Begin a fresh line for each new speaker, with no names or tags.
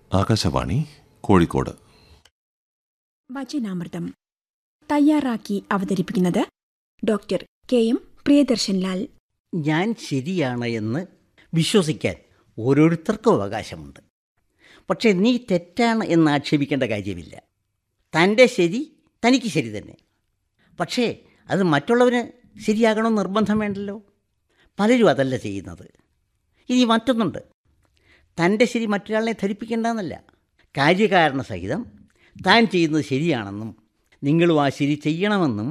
ആകാശവാണി കോഴിക്കോട്
വചനാമൃതം തയ്യാറാക്കി അവതരിപ്പിക്കുന്നത് doctor K M Priyadarshan Lal
ഞാൻ ശരിയാണ് എന്ന് വിശ്വസിക്കാൻ ഓരോരുത്തർക്കും അവകാശമുണ്ട് പക്ഷേ നീ തെറ്റാണ് എന്ന് ആക്ഷേപിക്കേണ്ട കാര്യമില്ല തൻ്റെ ശരി തനിക്ക് ശരി തന്നെ പക്ഷേ അത് മറ്റുള്ളവന് ശരിയാകണമെന്ന് നിർബന്ധം വേണ്ടല്ലോ പലരും അതല്ല ചെയ്യുന്നത് ഇനി മറ്റൊന്നുണ്ട് തൻ്റെ ശരി മറ്റൊരാളെ ധരിപ്പിക്കേണ്ടെന്നല്ല കാര്യകാരണ സഹിതം താൻ ചെയ്യുന്നത് ശരിയാണെന്നും നിങ്ങളും ആ ശരി ചെയ്യണമെന്നും